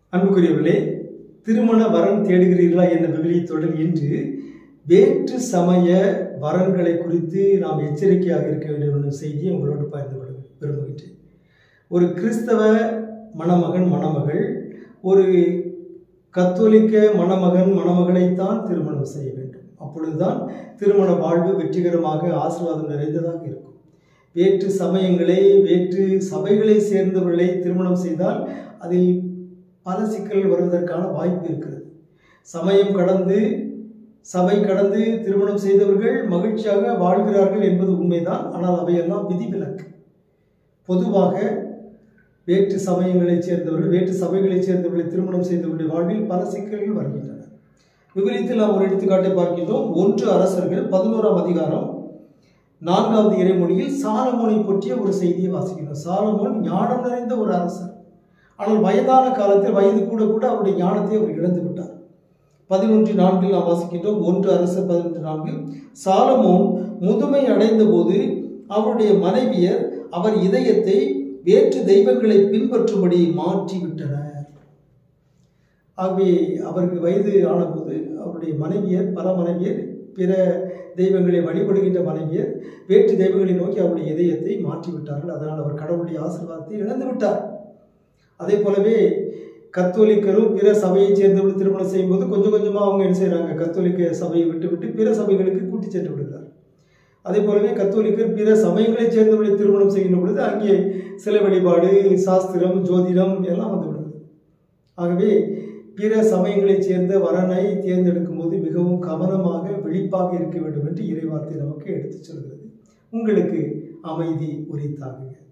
அன்புக்குரியவர்களே திருமண வரன் தேடுகிறீர்களா என்ற விவிலியத்துடன் இன்று வேற்று சமய வரன்களை குறித்து நாம் எச்சரிக்கையாக இருக்க வேண்டும் என்ற செய்தியை உங்களோடு பகிர்ந்து கொள்ள விரும்புகின்றேன் ஒரு கிறிஸ்தவ மணமகன் மணமகள் ஒரு கத்தோலிக்க மணமகன் மணமகளைத்தான் திருமணம் செய்ய வேண்டும் அப்பொழுதுதான் திருமண வாழ்வு வெற்றிகரமாக ஆசீர்வாதம் நிறைந்ததாக இருக்கும் வேற்று சமயங்களை வேற்று சபைகளை சேர்ந்தவர்களை திருமணம் செய்தால் அதில் பல சிக்கல்கள் வருவதற்கான வாய்ப்பு இருக்கிறது சமயம் கடந்து சபை கடந்து திருமணம் செய்தவர்கள் மகிழ்ச்சியாக வாழ்கிறார்கள் என்பது உண்மைதான் ஆனால் அவையெல்லாம் விதிவிலக்கு பொதுவாக வேற்று சமயங்களைச் சேர்ந்தவர்கள் வேற்று சபைகளைச் சேர்ந்தவர்களை திருமணம் செய்தவர்களுடைய வாழ்வில் பல சிக்கல்கள் வருகின்றன விவரித்தில் நாம் ஒரு எடுத்துக்காட்டை பார்க்கின்றோம் ஒன்று அரசர்கள் பதினோராம் அதிகாரம் நான்காவது இறைமொழியில் சாலமோனை பற்றிய ஒரு செய்தியை வாசிக்கிறோம் சாலமோன் ஞானம் நிறைந்த ஒரு அரசர் ஆனால் வயதான காலத்தில் வயது கூட கூட அவருடைய ஞானத்தை அவர் இழந்து விட்டார் பதினொன்று நான்கில் நாம் வாசிக்கின்றோம் ஒன்று அரசர் பதினொன்று நான்கில் சாலமோன் முதுமை அடைந்த போது அவருடைய மனைவியர் அவர் இதயத்தை வேற்று தெய்வங்களை பின்பற்றும்படி மாற்றிவிட்டனர் ஆகவே அவருக்கு வயது ஆனபோது அவருடைய மனைவியர் பல மனைவியர் பிற தெய்வங்களை வழிபடுகின்ற மனைவியர் வேற்று தெய்வங்களை நோக்கி அவருடைய இதயத்தை மாற்றிவிட்டார்கள் அதனால் அவர் கடவுளுடைய ஆசீர்வாதத்தை இழந்து விட்டார் அதே போலவே கத்தோலிக்கரும் பிற சபையைச் சேர்ந்தவர்கள் திருமணம் செய்யும்போது கொஞ்சம் கொஞ்சமாக அவங்க என்ன செய்கிறாங்க கத்தோலிக்க சபையை விட்டு விட்டு பிற சபைகளுக்கு கூட்டி சென்று விடுகிறார் அதே போலவே கத்தோலிக்கர் பிற சமயங்களைச் சேர்ந்தவர்களை திருமணம் செய்கின்ற பொழுது அங்கே சில வழிபாடு சாஸ்திரம் ஜோதிடம் எல்லாம் வந்து விடுகிறது ஆகவே பிற சமயங்களைச் சேர்ந்த வரனை தேர்ந்தெடுக்கும் போது மிகவும் கவனமாக விழிப்பாக இருக்க வேண்டும் என்று இறைவார்த்தை நமக்கு எடுத்துச் சொல்கிறது உங்களுக்கு அமைதி உரித்தாகுங்க